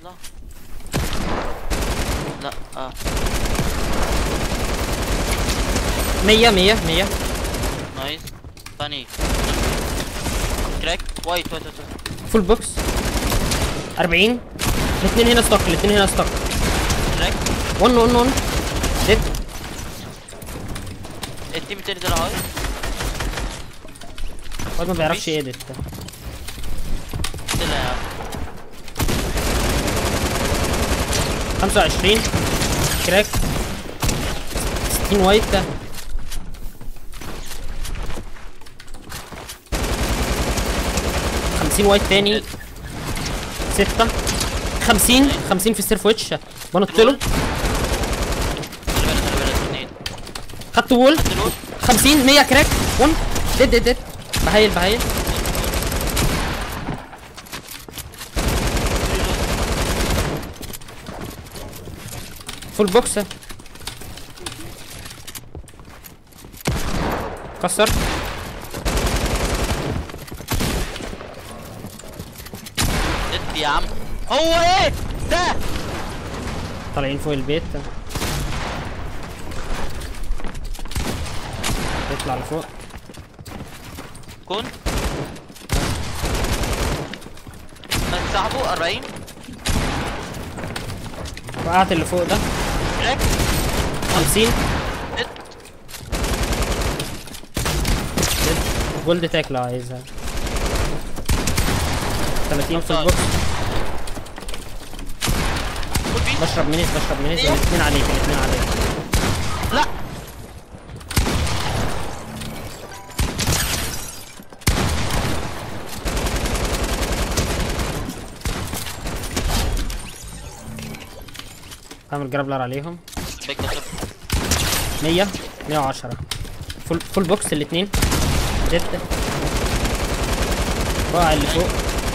صح لا اه 100 100 100 نايس ثاني كراك وايت وايت وايت فول بوكس 40 الاثنين هنا ستوك الاثنين هنا ستوك كراك 1 1 1 ديد التيم التاني ده هاي الواد ما بيعرفش يedit طلع يا عم 25 كراك 60 وايت ده خمسين وايت تاني ستة خمسين خمسين في السيرف ويتش بنط له خلي بالك خلي بالك اثنين خدت وول دلوقتي 50 100 كراك 1 ديد ديد ديد بهيل بهيل فول بوكس كسر ند يا عم هو ايه ده طالعين فوق البيت يطلع لفوق كون من صاحبه 40 وقعت اللي فوق ده كراك 50 ند جولد تاك لو عايزها 30 في البوكس فول بي بشرب مينيز بشرب مينيز إيه؟ الاثنين عليك الاثنين عليك لا اعمل جرابلر عليهم بيك بصب 100 110 فول فول بوكس الاثنين ديد وقع اللي فوق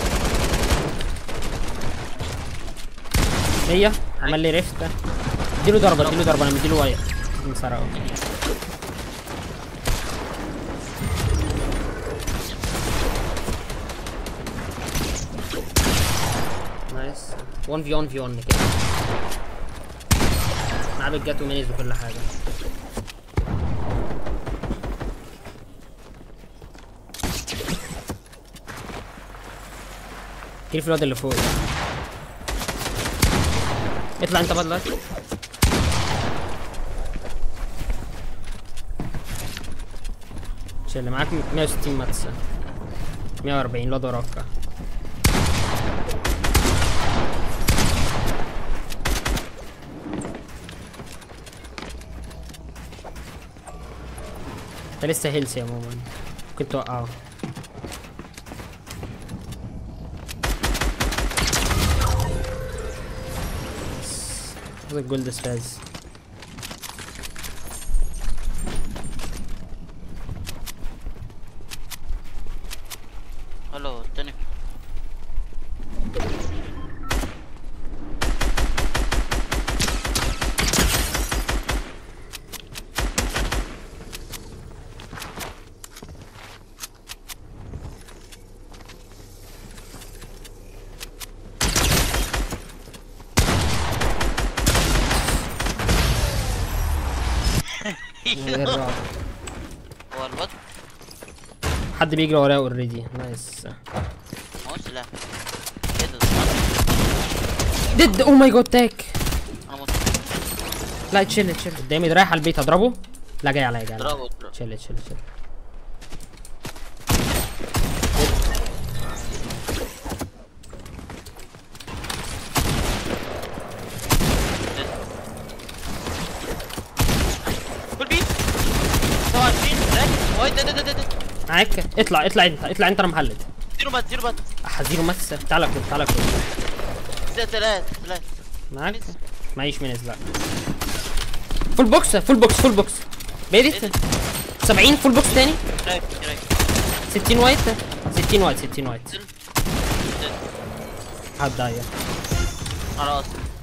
100 عمل لي ريفت اديله ضربه اديله ضربه انا مديله واير مسرقه نايس 1 في 1 في 1 كده معاه بالجاتو مينيز وكل حاجه كيف الواد اللي فوق ده؟ اطلع انت بقى دلوقتي شيل اللي معاك 160 ماتسة 140 الواد وراك انت لسه هيلثي عموما ممكن توقعه خد الجولد سباز الو التاني ايه الرعب هو الواد حد بيجري ورايا اوريدي نايس ما هو سلاح ايه ده ديد او ماي جاد تاك انا مت لا تشيل تشيل قدامي ده رايح على البيت اضربه لا جاي عليا جاي عليا اضربه اضربه. تشيل تشيل تشيل فول بي 27 كراك وايت ده ده ده ده معاك اطلع اطلع انت اطلع انت انا محلد زيرو بات زيرو بات حزيرو مس تعالى كل تعالى كل ثلاث ثلاث معاك معيش مينز لا فول بوكس فول بوكس فول بوكس بيدي 70 فول بوكس تاني كراك كراك 60 وايت 60 وايت 60 وايت هتضيع خلاص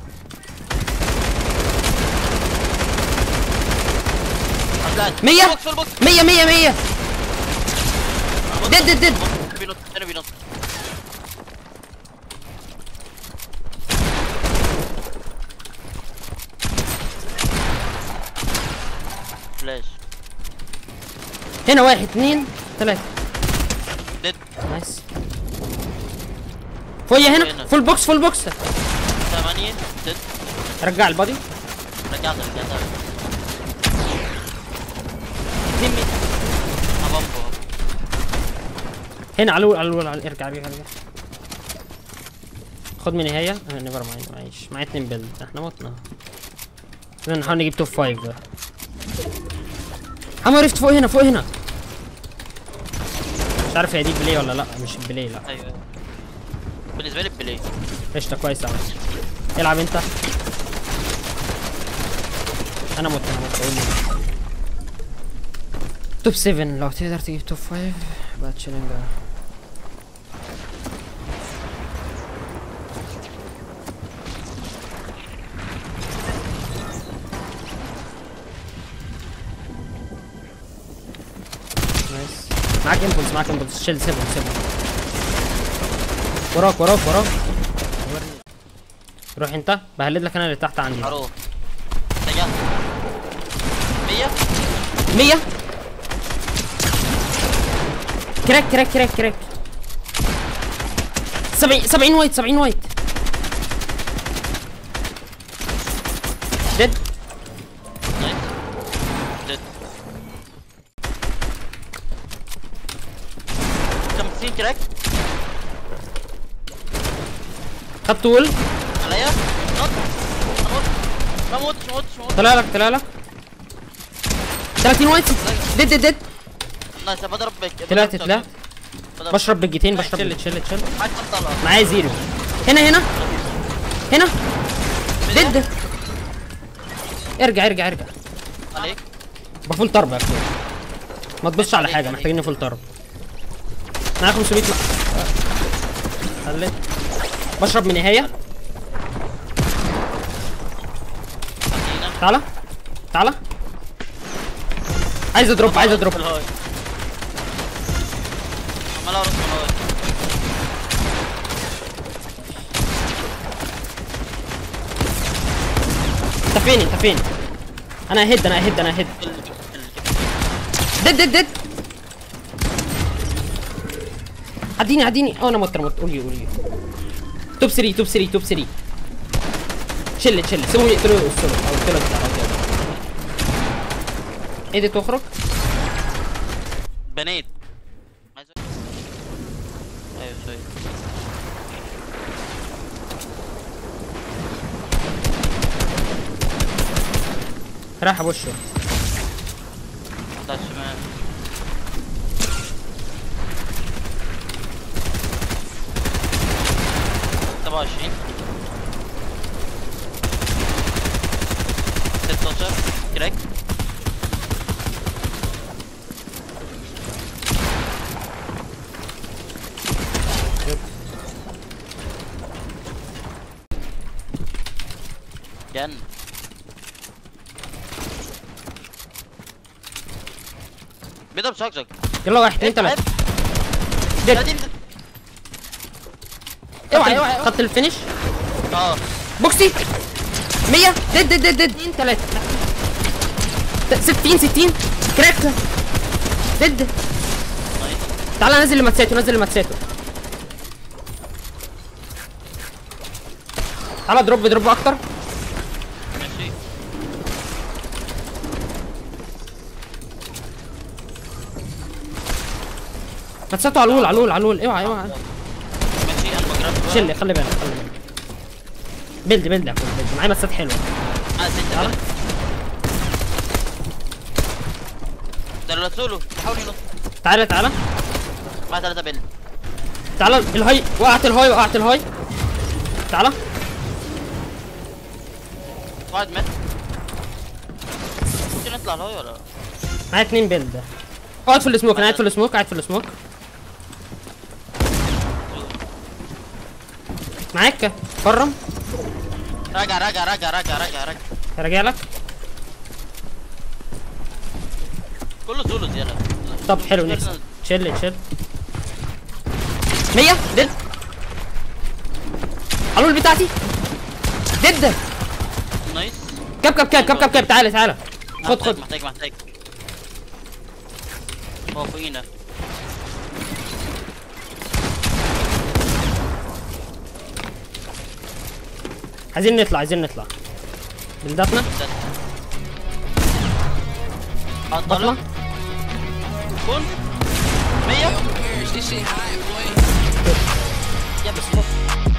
طلعت 100 فول بوكس فول بوكس 100 100 100 ديد ديد ديد بينط التاني بينط فلاش هنا واحد اتنين تلاته ديد نايس فوقيا هنا هنا. فول بوكس فول بوكس 8 ديد رجع البادي رجعت رجعت اتنين مين هبمبو هنا على الأول على الأول على ارجع ارجع ارجع خد من نهاية نيفر مايند معيش معايا اتنين بيلد احنا متنا احنا نحاول نجيب توب فايف ده حمو ريفت فوق هنا فوق هنا مش عارف هي دي بلاي ولا لا مش بلاي لا ايوه بالنسبه لي بلاي قشطة كويس اوي العب انت انا مت انا مت قول لي. توب 7 لو تقدر تجيب توب 5 بقى تشيلنج نايس معاك امبولس معاك امبولس شيل سيبهم سيبهم وراك وراك وراك روح انت بهلد لك انا اللي تحت عندي هروح رجعت 100 100 كراك كراك كراك كراك 70 70 وايت 70 وايت ديد نايس ديد 50 كراك خد طول عليا نط اموت ما موتش ما موتش ما موتش طلع لك طلع لك 30 وايت ديد ديد ديد نايس بضرب بك طلعت طلعت بضرب بشرب بالجيتين بشرب شل شل شل معاك طلع معايا زيرو هنا هنا هنا ديد ارجع ارجع ارجع عليك بفول طرب يا اخويا ما تبصش على حاجه محتاجين فول طرب معايا 500 لا خليت بشرب من نهايه خلينا تعالى تعالى عايز اضرب عايز اضرب الهاي عمال ارقص من الهاي انت فين انت فين انا هيد انا هيد انا هيد ديد ديد ديد عديني عديني اه انا مت انا مت قولي قولي توب 3 توب 3 توب 3 شل شل سيبهم يقتلوا السولو او يقتلوا بتاع ايه دي تخرج بنات عايز ايوه شوية رايح ابوشه ده الشمال سبعة وعشرين ستاشر كراك جن بيضرب شكشك يلا واحد اتنين تلاته ديد اوعى اوعى خدت الفينش اه بوكسي 100 ديد ديد ديد ديد 2 3 60 60 كراك ديد نايس تعالى نزل لماتساتو نزل لماتساتو تعالى دروب دروب اكتر ماشي ماتساتو على الول على الول على الول اوعى اوعى ماشي انا بجرب شل خلي بالك خلي بالك بيلد بيلد يا اخويا بيلد معايا ماتسات حلوه انا ستة تعالى. بقى. ده اللي سولو بيحاول ينط تعالى تعالى مع ثلاثة بيل تعالى الهاي وقعت الهاي وقعت الهاي تعالى واحد مات ممكن نطلع الهاي ولا معايا اتنين بيلد اقعد في السموك انا قاعد في السموك قاعد في السموك معاك فرم راجع راجع راجع راجع راجع راجع راجع لك كله سولو زيادة طب حلو نكسب تشيل تشيل 100 ديد علول بتاعتي ديد نايس كاب كاب كاب كاب كاب كاب تعالى تعالى خد محتاج خد محتاج محتاج هو فوقينا عايزين نطلع عايزين نطلع بلداتنا هنطلع بطلع كون 100 يا بس